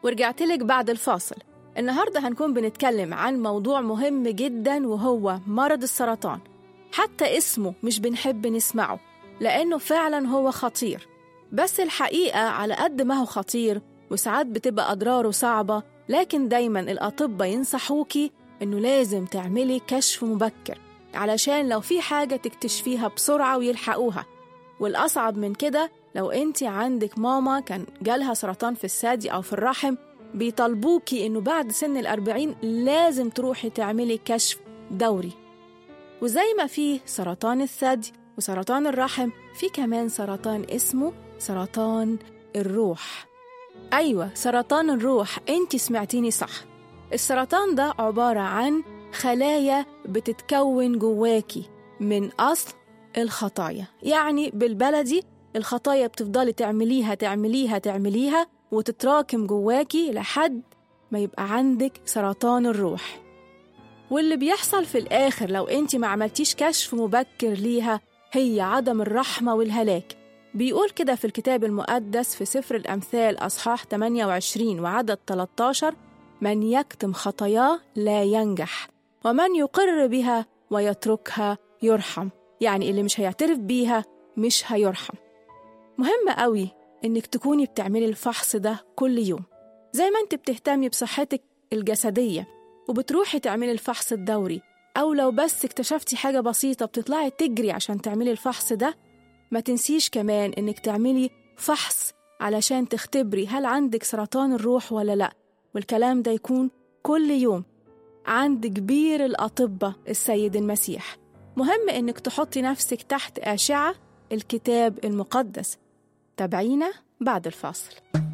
ورجعت لك بعد الفاصل النهاردة هنكون بنتكلم عن موضوع مهم جدا وهو مرض السرطان حتى اسمه مش بنحب نسمعه لأنه فعلا هو خطير بس الحقيقة على قد ما هو خطير وساعات بتبقى أضراره صعبة لكن دايما الأطباء ينصحوكي إنه لازم تعملي كشف مبكر علشان لو في حاجة تكتشفيها بسرعة ويلحقوها والأصعب من كده لو أنت عندك ماما كان جالها سرطان في الثدي أو في الرحم بيطالبوكي إنه بعد سن الأربعين لازم تروحي تعملي كشف دوري وزي ما في سرطان الثدي وسرطان الرحم في كمان سرطان اسمه سرطان الروح أيوة سرطان الروح أنت سمعتيني صح السرطان ده عبارة عن خلايا بتتكون جواكي من أصل الخطايا يعني بالبلدي الخطايا بتفضلي تعمليها تعمليها تعمليها وتتراكم جواكي لحد ما يبقى عندك سرطان الروح واللي بيحصل في الآخر لو أنت ما عملتيش كشف مبكر ليها هي عدم الرحمة والهلاك بيقول كده في الكتاب المقدس في سفر الأمثال أصحاح 28 وعدد 13 من يكتم خطاياه لا ينجح ومن يقر بها ويتركها يرحم يعني اللي مش هيعترف بيها مش هيرحم مهم قوي إنك تكوني بتعملي الفحص ده كل يوم زي ما انت بتهتمي بصحتك الجسدية وبتروحي تعملي الفحص الدوري أو لو بس اكتشفتي حاجة بسيطة بتطلعي تجري عشان تعملي الفحص ده ما تنسيش كمان إنك تعملي فحص علشان تختبري هل عندك سرطان الروح ولا لأ والكلام ده يكون كل يوم عند كبير الأطباء السيد المسيح مهم إنك تحطي نفسك تحت أشعة الكتاب المقدس تابعينا بعد الفاصل